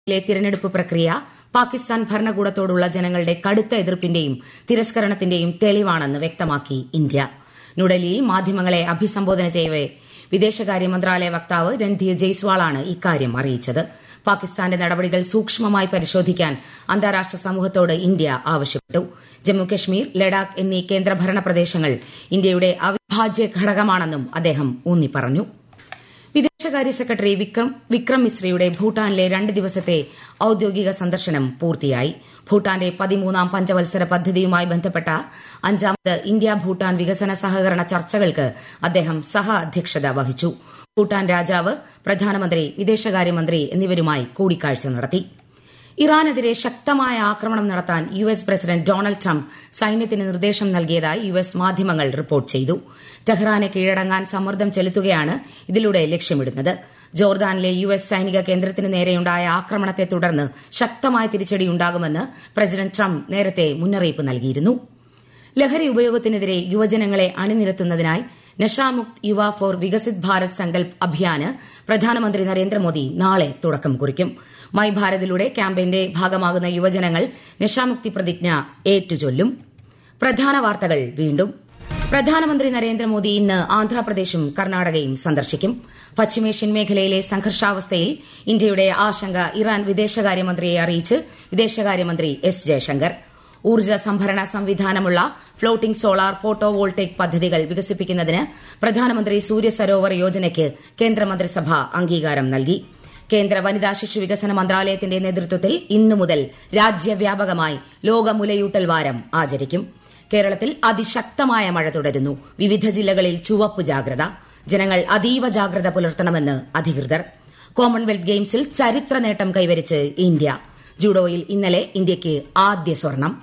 ലെ തിരഞ്ഞെടുപ്പ് പ്രക്രിയ പാകിസ്ഥാൻ ഭരണകൂടത്തോടുള്ള ജനങ്ങളുടെ കടുത്ത എതിർപ്പിന്റെയും തിരസ്കരണത്തിന്റെയും തെളിവാണെന്ന് വ്യക്തമാക്കി ഇന്ത്യ ന്യൂഡൽഹിയിൽ മാധ്യമങ്ങളെ അഭിസംബോധന ചെയ്യവെ വിദേശകാര്യ മന്ത്രാലയ വക്താവ് രൺധീർ ജയ്സ്വാളാണ് ഇക്കാര്യം അറിയിച്ചത് പാകിസ്ഥാന്റെ നടപടികൾ സൂക്ഷ്മമായി പരിശോധിക്കാൻ അന്താരാഷ്ട്ര സമൂഹത്തോട് ഇന്ത്യ ആവശ്യപ്പെട്ടു ജമ്മുകശ്മീർ ലഡാക്ക് എന്നീ കേന്ദ്രഭരണ പ്രദേശങ്ങൾ ഇന്ത്യയുടെ അവിഭാജ്യ ഘടകമാണെന്നും അദ്ദേഹം ഊന്നിപ്പറഞ്ഞു വിദേശകാര്യ സെക്രട്ടറി വിക്രം മിശ്രയുടെ ഭൂട്ടാനിലെ രണ്ട് ദിവസത്തെ ഔദ്യോഗിക സന്ദർശനം പൂർത്തിയായി ഭൂട്ടാന്റെ പതിമൂന്നാം പഞ്ചവത്സര പദ്ധതിയുമായി ബന്ധപ്പെട്ട അഞ്ചാമത് ഇന്ത്യ ഭൂട്ടാൻ വികസന സഹകരണ ചർച്ചകൾക്ക് അദ്ദേഹം സഹ അധ്യക്ഷത വഹിച്ചു ഭൂട്ടാൻ രാജാവ് പ്രധാനമന്ത്രി വിദേശകാര്യമന്ത്രി എന്നിവരുമായി കൂടിക്കാഴ്ച നടത്തി ഇറാനെതിരെ ശക്തമായ ആക്രമണം നടത്താൻ U S president Donald Trump സൈന്യത്തിന് നിർദ്ദേശം നൽകിയതായി യു എസ് മാധ്യമങ്ങൾ റിപ്പോർട്ട് ചെയ്തു ടെഹ്റാനെ കീഴടങ്ങാൻ സമ്മർദ്ദം ചെലുത്തുകയാണ് ഇതിലൂടെ ലക്ഷ്യമിടുന്നത് ജോർദാനിലെ യു എസ് സൈനിക കേന്ദ്രത്തിന് നേരെയുണ്ടായ ആക്രമണത്തെ തുടർന്ന് ശക്തമായ തിരിച്ചടിയുണ്ടാകുമെന്ന് പ്രസിഡന്റ് ട്രംപ് നേരത്തെ മുന്നറിയിപ്പ് നൽകിയിരുന്നു ലഹരി ഉപയോഗത്തിനെതിരെ യുവജനങ്ങളെ അണിനിരത്തുന്നതിനായി നഷാമുക്ത് യുവ ഫോർ വികസിത് ഭാരത് സങ്കൽപ് അഭിയാന് പ്രധാനമന്ത്രി നരേന്ദ്രമോദി നാളെ തുടക്കം കുറിക്കും മൈ ഭാരതിലൂടെ ക്യാമ്പയിന്റെ ഭാഗമാകുന്ന യുവജനങ്ങൾ നഷാമുക്തി പ്രതിജ്ഞ ഏറ്റുചൊല്ലും പ്രധാന വാർത്തകൾ വീണ്ടും പ്രധാനമന്ത്രി നരേന്ദ്രമോദി ഇന്ന് ആന്ധ്രാപ്രദേശും കർണാടകയും സന്ദർശിക്കും പശ്ചിമേഷ്യൻ മേഖലയിലെ സംഘർഷാവസ്ഥയിൽ ഇന്ത്യയുടെ ആശങ്ക ഇറാൻ വിദേശകാര്യമന്ത്രിയെ അറിയിച്ച് വിദേശകാര്യമന്ത്രി എസ് ജയശങ്കർ ഊർജ്ജ സംഭരണ സംവിധാനമുള്ള ഫ്ളോട്ടിംഗ് സോളാർ ഫോട്ടോ വോൾട്ടേക് പദ്ധതികൾ വികസിപ്പിക്കുന്നതിന് പ്രധാനമന്ത്രി സൂര്യ സരോവർ യോജനയ്ക്ക് കേന്ദ്രമന്ത്രിസഭ അംഗീകാരം നൽകി കേന്ദ്ര വനിതാ ശിശു വികസന മന്ത്രാലയത്തിന്റെ നേതൃത്വത്തിൽ ഇന്നു മുതൽ രാജ്യവ്യാപകമായി ലോക മുലയൂട്ടൽ വാരം ആചരിക്കും കേരളത്തിൽ അതിശക്തമായ മഴ തുടരുന്നു വിവിധ ജില്ലകളിൽ ചുവപ്പ് ജാഗ്രത ജനങ്ങൾ അതീവ ജാഗ്രത പുലർത്തണമെന്ന് അധികൃതർ കോമൺവെൽത്ത് ഗെയിംസിൽ ചരിത്ര നേട്ടം കൈവരിച്ച് ഇന്ത്യ ജൂഡോയിൽ ഇന്നലെ ഇന്ത്യയ്ക്ക് ആദ്യ സ്വർണം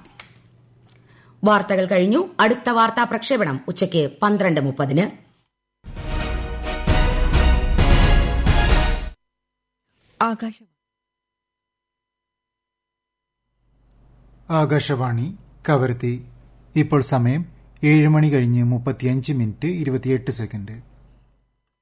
വാർത്തകൾ കഴിഞ്ഞു അടുത്ത വാർത്താ പ്രക്ഷേപണം ഉച്ചയ്ക്ക് പന്ത്രണ്ട് മുപ്പതിന് ആകാശവാണി കവരത്തി ഇപ്പോൾ സമയം ഏഴ് മണി കഴിഞ്ഞ് മുപ്പത്തിയഞ്ച് മിനിറ്റ് ഇരുപത്തിയെട്ട് സെക്കൻഡ്